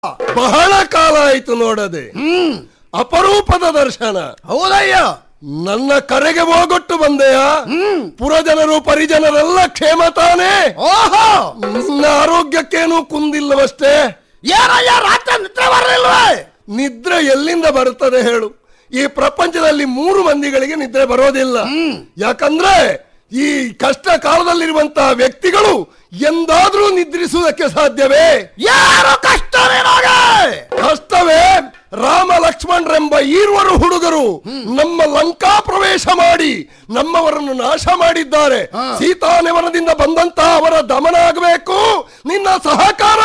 ಬಹಳ ಕಾಲ ಆಯ್ತು ನೋಡದೆ ಹ್ಮ್ ಅಪರೂಪದ ದರ್ಶನ ಹೌದಯ್ಯ ನನ್ನ ಕರೆಗೆ ಹೋಗೊಟ್ಟು ಬಂದೆಯ ಹ್ಮ್ ಪುರಜನರು ಪರಿಜನರೆಲ್ಲ ಕ್ಷೇಮ ತಾನೇ ಓಹೋ ನಿನ್ನ ಆರೋಗ್ಯಕ್ಕೇನು ಕುಂದಿಲ್ಲವಷ್ಟೇ ಏನಯ್ಯ ರಾತ್ರಿ ನಿದ್ರೆ ಬರಲಿಲ್ವೇ ನಿದ್ರೆ ಎಲ್ಲಿಂದ ಬರುತ್ತದೆ ಹೇಳು ಈ ಪ್ರಪಂಚದಲ್ಲಿ ಮೂರು ಮಂದಿಗಳಿಗೆ ನಿದ್ರೆ ಬರೋದಿಲ್ಲ ಯಾಕಂದ್ರೆ ಈ ಕಷ್ಟ ಕಾಲದಲ್ಲಿರುವಂತಹ ವ್ಯಕ್ತಿಗಳು ಎಂದಾದ್ರೂ ನಿದ್ರಿಸುವುದಕ್ಕೆ ಸಾಧ್ಯವೇ ಯಾರು ಕಷ್ಟ ನಿನಗೆ ಕಷ್ಟವೇ ರಾಮ ಲಕ್ಷ್ಮಣರೆಂಬ ಈರ್ವರು ಹುಡುಗರು ನಮ್ಮ ಲಂಕಾ ಪ್ರವೇಶ ಮಾಡಿ ನಮ್ಮವರನ್ನು ನಾಶ ಮಾಡಿದ್ದಾರೆ ಸೀತಾನೆವನದಿಂದ ಬಂದಂತಹ ಅವರ ದಮನ ಆಗಬೇಕು ನಿನ್ನ ಸಹಕಾರ